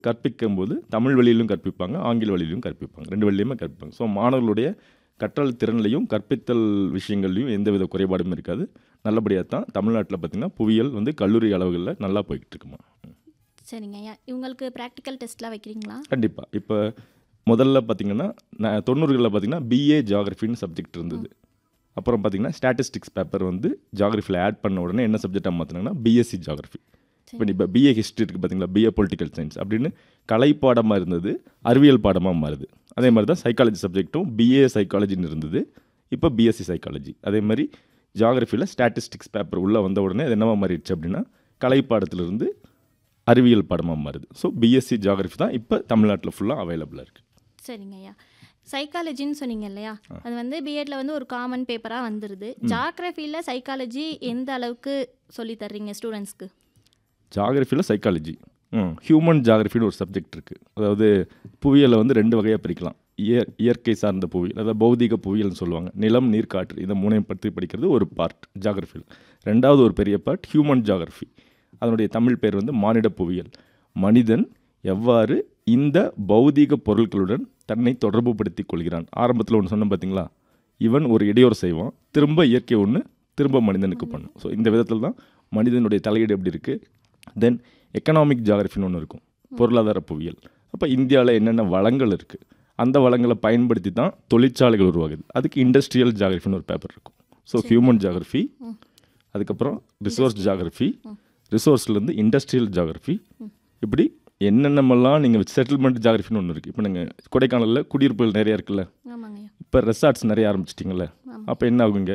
கற்பிக்கும் போது தமிழ் வழியிலும் கற்பிப்பாங்க ஆங்கில வழியிலும் கற்பிப்பாங்க ரெண்டு வழியிலுமே கற்பிப்பாங்க ஸோ மாணவர்களுடைய கற்றல் திறன்லையும் கற்பித்தல் விஷயங்கள்லையும் எந்தவித குறைபாடும் இருக்காது நல்லபடியாக தான் தமிழ்நாட்டில் பார்த்திங்கன்னா புவியியல் வந்து கல்லூரி அளவுகளில் நல்லா போய்கிட்டு இருக்குமா சரிங்க ஐயா இவங்களுக்கு ப்ராக்டிக்கல் டெஸ்ட்லாம் வைக்கிறீங்களா கண்டிப்பாக இப்போ முதல்ல பார்த்தீங்கன்னா நான் தொண்ணூறுகளில் பார்த்தீங்கன்னா பிஏ ஜியாகிரஃபின்னு சப்ஜெக்ட் இருந்தது அப்புறம் பார்த்தீங்கன்னா ஸ்டாட்டிஸ்டிக்ஸ் பேப்பர் வந்து ஜியாகிரஃபியில் ஆட் பண்ண உடனே என்ன சப்ஜெக்டாக மாற்றினாங்கன்னா பிஎஸ்சி ஜியாகிரஃபி இப்போ இப்போ பிஏ ஹிஸ்ட்ரி இருக்குது பார்த்தீங்களா பிஏ பொலிட்டிக்கல் சயின்ஸ் அப்படின்னு கலை பாடமாக இருந்தது அறிவியல் பாடமாக மாறுது அதே மாதிரி தான் சைக்காலஜி சப்ஜெக்ட்டும் பிஏ சைக்காலஜின்னு இருந்தது இப்போ பிஎஸ்சி சைக்காலஜி அதே மாதிரி ஜியாகிரஃபியில் ஸ்டாட்டிஸ்டிக்ஸ் பேப்பர் உள்ளே வந்த உடனே அது என்னவா மாறிடுச்சு அப்படின்னா கலை பாடத்திலிருந்து அறிவியல் பாடமாக மாறுது ஸோ பிஎஸ்சி ஜியாகிரஃபி தான் இப்போ தமிழ்நாட்டில் ஃபுல்லாக அவைலபிளாக இருக்குது சரிங்க ஐயா சைக்காலஜின்னு சொன்னீங்க இல்லையா அது வந்து பிஎட்ல வந்து ஒரு காமன் பேப்பராக வந்துடுது ஜாகிரஃபியில் சைக்காலஜி எந்த அளவுக்கு சொல்லி தர்றீங்க ஸ்டூடெண்ட்ஸ்க்கு ஜாகிரஃபியில் சைக்காலஜி ம் ஹியூமன் ஜாகிரஃபின்னு ஒரு சப்ஜெக்ட் இருக்குது அதாவது புவியியலை வந்து ரெண்டு வகையாக பிரிக்கலாம் இயற் இயற்கை சார்ந்த புவியியல் அதாவது பௌதிக புவியியல்னு சொல்லுவாங்க நிலம் நீர் காற்று இதை மூணையும் பற்றி படிக்கிறது ஒரு பார்ட் ஜாகிரஃபியில் ரெண்டாவது ஒரு பெரிய பார்ட் ஹியூமன் ஜாகிரஃபி அதனுடைய தமிழ் பேர் வந்து மானிட புவியியல் மனிதன் எவ்வாறு இந்த பௌதீக பொருட்களுடன் தன்னை தொடர்பு படுத்திக் கொள்கிறான் ஆரம்பத்தில் ஒன்று சொன்னேன் பார்த்தீங்களா இவன் ஒரு இடையூறு செய்வான் திரும்ப இயற்கை ஒன்று திரும்ப மனிதனுக்கு பண்ணும் ஸோ இந்த விதத்தில் தான் மனிதனுடைய தலையீடு எப்படி இருக்குது தென் எக்கனாமிக் ஜாகிரஃபின்னு ஒன்று இருக்கும் பொருளாதார புவியியல் அப்போ இந்தியாவில் என்னென்ன வளங்கள் இருக்குது அந்த வளங்களை பயன்படுத்தி தான் தொழிற்சாலைகள் உருவாகுது அதுக்கு இண்டஸ்ட்ரியல் ஜாகிரஃபின்னு ஒரு பேப்பர் இருக்கும் ஸோ ஹியூமன் ஜாகிரஃபி அதுக்கப்புறம் ரிசோர்ஸ் ஜாகிரஃபி ரிசோர்ஸ்லேருந்து இண்டஸ்ட்ரியல் ஜாகிரஃபி இப்படி என்னென்னமெல்லாம் நீங்கள் செட்டில்மெண்ட் ஜாகிரஃபின்னு ஒன்று இருக்குது இப்போ நீங்கள் கொடைக்கானலில் குடியிருப்புகள் நிறையா இருக்குல்ல ஆமாங்க ஐயா இப்போ ரெசார்ட்ஸ் நிறைய ஆரம்பிச்சிட்டிங்கல்ல அப்போ என்ன ஆகுங்க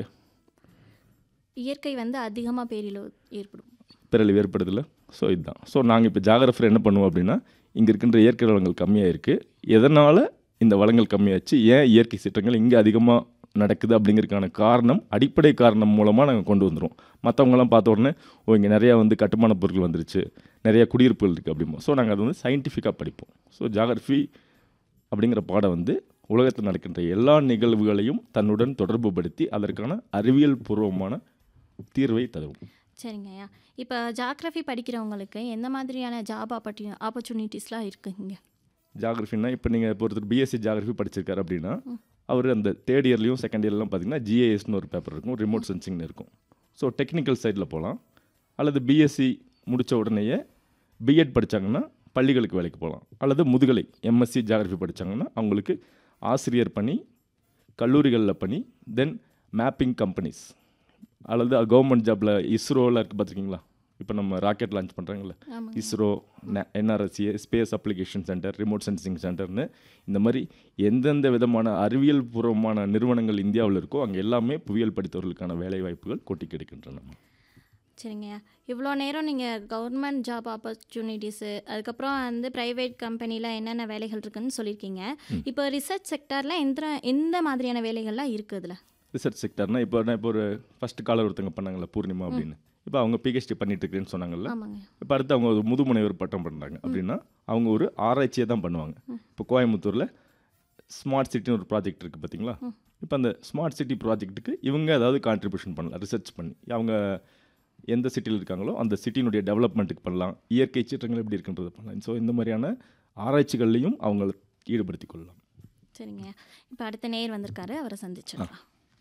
இயற்கை வந்து அதிகமாக பேரில் ஏற்படும் பிறகு ஏற்படுதில்ல ஸோ இதுதான் ஸோ நாங்கள் இப்போ ஜாகிரஃபர் என்ன பண்ணுவோம் அப்படின்னா இங்கே இருக்கின்ற இயற்கை வளங்கள் கம்மியாக இருக்குது எதனால் இந்த வளங்கள் கம்மியாச்சு ஏன் இயற்கை சீற்றங்கள் இங்கே அதிகமாக நடக்குது அப்படிங்கிறதுக்கான காரணம் அடிப்படை காரணம் மூலமாக நாங்கள் கொண்டு வந்துடுவோம் மற்றவங்களாம் பார்த்த உடனே ஓ இங்கே நிறையா வந்து கட்டுமான பொருட்கள் வந்துருச்சு நிறைய குடியிருப்புகள் இருக்குது அப்படிம்போம் ஸோ நாங்கள் அதை வந்து சயின்டிஃபிக்காக படிப்போம் ஸோ ஜாகிரஃபி அப்படிங்கிற பாடம் வந்து உலகத்தில் நடக்கின்ற எல்லா நிகழ்வுகளையும் தன்னுடன் தொடர்பு படுத்தி அதற்கான அறிவியல் பூர்வமான தீர்வை தரும் சரிங்க ஐயா இப்போ ஜாகிரஃபி படிக்கிறவங்களுக்கு எந்த மாதிரியான ஜாப் ஆப்பர்டி ஆப்பர்ச்சுனிட்டிஸ்லாம் இருக்குங்க ஜாகிரஃபின்னா இப்போ நீங்கள் இப்போ ஒருத்தர் பிஎஸ்சி ஜாகிரஃபி படிச்சிருக்காரு அப்படின்னா அவர் அந்த தேர்ட் இயர்லையும் செகண்ட் இயர்லையும் பார்த்தீங்கன்னா ஜிஏஎஸ்னு ஒரு பேப்பர் இருக்கும் ரிமோட் சென்சிங்னு இருக்கும் ஸோ டெக்னிக்கல் சைடில் போகலாம் அல்லது பிஎஸ்சி முடித்த உடனேயே பிஎட் படித்தாங்கன்னா பள்ளிகளுக்கு வேலைக்கு போகலாம் அல்லது முதுகலை எம்எஸ்சி ஜாகிரஃபி படித்தாங்கன்னா அவங்களுக்கு ஆசிரியர் பணி கல்லூரிகளில் பணி தென் மேப்பிங் கம்பெனிஸ் அல்லது கவர்மெண்ட் ஜாப்பில் இஸ்ரோவில் இருக்குது பார்த்துருக்கீங்களா இப்போ நம்ம ராக்கெட் லான்ச் பண்ணுறாங்கல்ல ஆமாங்க ISRO N R S A space application center remote sensing சென்டர்னு இந்த மாதிரி எந்தெந்த விதமான அறிவியல் பூர்வமான நிறுவனங்கள் இந்தியாவில் இருக்கோ அங்கே எல்லாமே புவியியல் படித்தவர்களுக்கான வேலை வாய்ப்புகள் கொட்டி கிடைக்கின்றன சரிங்க இவ்வளோ நேரம் நீங்கள் கவர்மெண்ட் ஜாப் ஆப்பர்ச்சுனிட்டிஸு அதுக்கப்புறம் வந்து ப்ரைவேட் கம்பெனியில் என்னென்ன வேலைகள் இருக்குன்னு சொல்லியிருக்கீங்க இப்போ ரிசர்ச் செக்டாரில் எந்த எந்த மாதிரியான வேலைகள்லாம் இருக்குது அதில் ரிசர்ச் செக்டர்னா இப்போ நான் இப்போ ஒரு ஃபர்ஸ்ட் காலர் ஒருத்தங்க பண்ணாங்கல்ல பூர்ணிமா அப்படின்னு இப்போ அவங்க பிஹெச்டி பண்ணிட்டு இருக்கேன்னு சொன்னாங்கல்ல ஆமாங்க இப்போ அடுத்து அவங்க ஒரு முதுமுனைவர் பட்டம் பண்ணுறாங்க அப்படின்னா அவங்க ஒரு ஆராய்ச்சியை தான் பண்ணுவாங்க இப்போ கோயம்புத்தூரில் ஸ்மார்ட் சிட்டின்னு ஒரு ப்ராஜெக்ட் இருக்குது பார்த்தீங்களா இப்போ அந்த ஸ்மார்ட் சிட்டி ப்ராஜெக்ட்டுக்கு இவங்க ஏதாவது கான்ட்ரிபியூஷன் பண்ணலாம் ரிசர்ச் பண்ணி அவங்க எந்த சிட்டியில் இருக்காங்களோ அந்த சிட்டியினுடைய டெவலப்மெண்ட்டுக்கு பண்ணலாம் இயற்கை சீற்றங்கள் எப்படி இருக்குன்றதை பண்ணலாம் ஸோ இந்த மாதிரியான ஆராய்ச்சிகள்லையும் அவங்கள ஈடுபடுத்திக் கொள்ளலாம் சரிங்க இப்போ அடுத்த நேர் வந்திருக்காரு அவரை சந்திச்சிடலாம்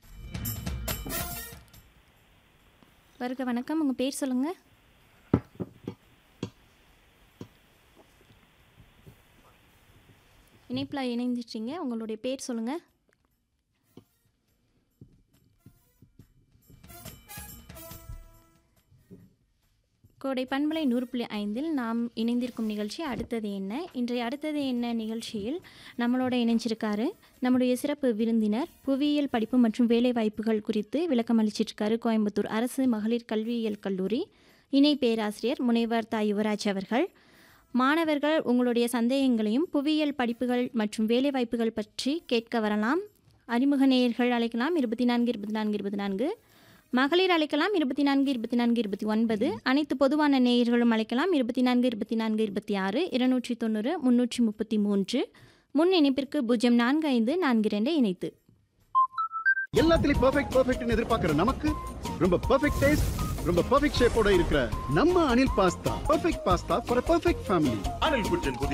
வருக வணக்கம் உங்கள் பேர் சொல்லுங்கள் இணைப்பில் இணைந்துட்டீங்க உங்களுடைய பேர் சொல்லுங்கள் கோடை பண்பலை நூறு புள்ளி ஐந்தில் நாம் இணைந்திருக்கும் நிகழ்ச்சி அடுத்தது என்ன இன்றைய அடுத்தது என்ன நிகழ்ச்சியில் நம்மளோட இணைஞ்சிருக்காரு நம்முடைய சிறப்பு விருந்தினர் புவியியல் படிப்பு மற்றும் வேலைவாய்ப்புகள் குறித்து விளக்கம் அளிச்சிட்ருக்காரு கோயம்புத்தூர் அரசு மகளிர் கல்வியியல் கல்லூரி இணை பேராசிரியர் முனைவர் தா யுவராஜ் அவர்கள் மாணவர்கள் உங்களுடைய சந்தேகங்களையும் புவியியல் படிப்புகள் மற்றும் வேலைவாய்ப்புகள் பற்றி கேட்க வரலாம் அறிமுக நேயர்கள் அழைக்கலாம் இருபத்தி நான்கு இருபத்தி நான்கு இருபத்தி நான்கு மகளிர் அழைக்கலாம் இருபத்தி நான்கு இருபத்தி நான்கு இருபத்தி ஒன்பது அனைத்து பொதுவான நேயர்களும் அழைக்கலாம் இருபத்தி நான்கு இருபத்தி நான்கு இருபத்தி ஆறு இருநூற்றி தொண்ணூறு முன்னூற்றி முப்பத்தி மூன்று முன் இணைப்பிற்கு பூஜ்ஜியம் நான்கு ஐந்து நான்கு இரண்டு இணைத்து எல்லாத்துலயும் பெர்ஃபெக்ட் பெர்ஃபெக்ட்னு எதிர்பார்க்கிற நமக்கு ரொம்ப பெர்ஃபெக்ட் டேஸ்ட் ரொம்ப பெர்ஃபெக்ட் ஷேப்போட இருக்கிற நம்ம Anil pasta perfect pasta for perfect family Anil kitchen புதிய